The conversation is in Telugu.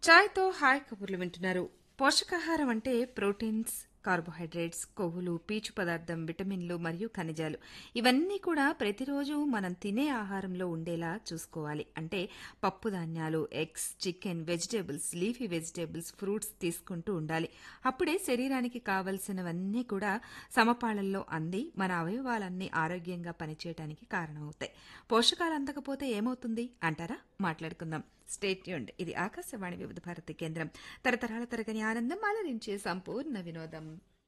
చాయ్తో హాయ్ కబుర్లు వింటున్నారు పోషకాహారం అంటే ప్రోటీన్స్ కార్బోహైడ్రేట్స్ కొవ్వులు పీచు పదార్థం విటమిన్లు మరియు ఖనిజాలు ఇవన్నీ కూడా ప్రతిరోజు మనం తినే ఆహారంలో ఉండేలా చూసుకోవాలి అంటే పప్పు ధాన్యాలు eggs chicken vegetables leafy vegetables fruits తీసుకుంటూ ఉండాలి అప్పుడే శరీరానికి కావలసినవన్నీ కూడా సమపాళల్లో అంది మన అవయవాలన్నీ ఆరోగ్యంగా పనిచేయడానికి కారణమవుతాయి పోషకాలు అందకపోతే ఏమవుతుంది అంటారా మాట్లాడుకుందాం స్టేట్ యూండ్ ఇది ఆకాశవాణి వివిధ భారతి కేంద్రం తరతరాల తరగని ఆనందం అలరించే సంపూర్ణ వినోదం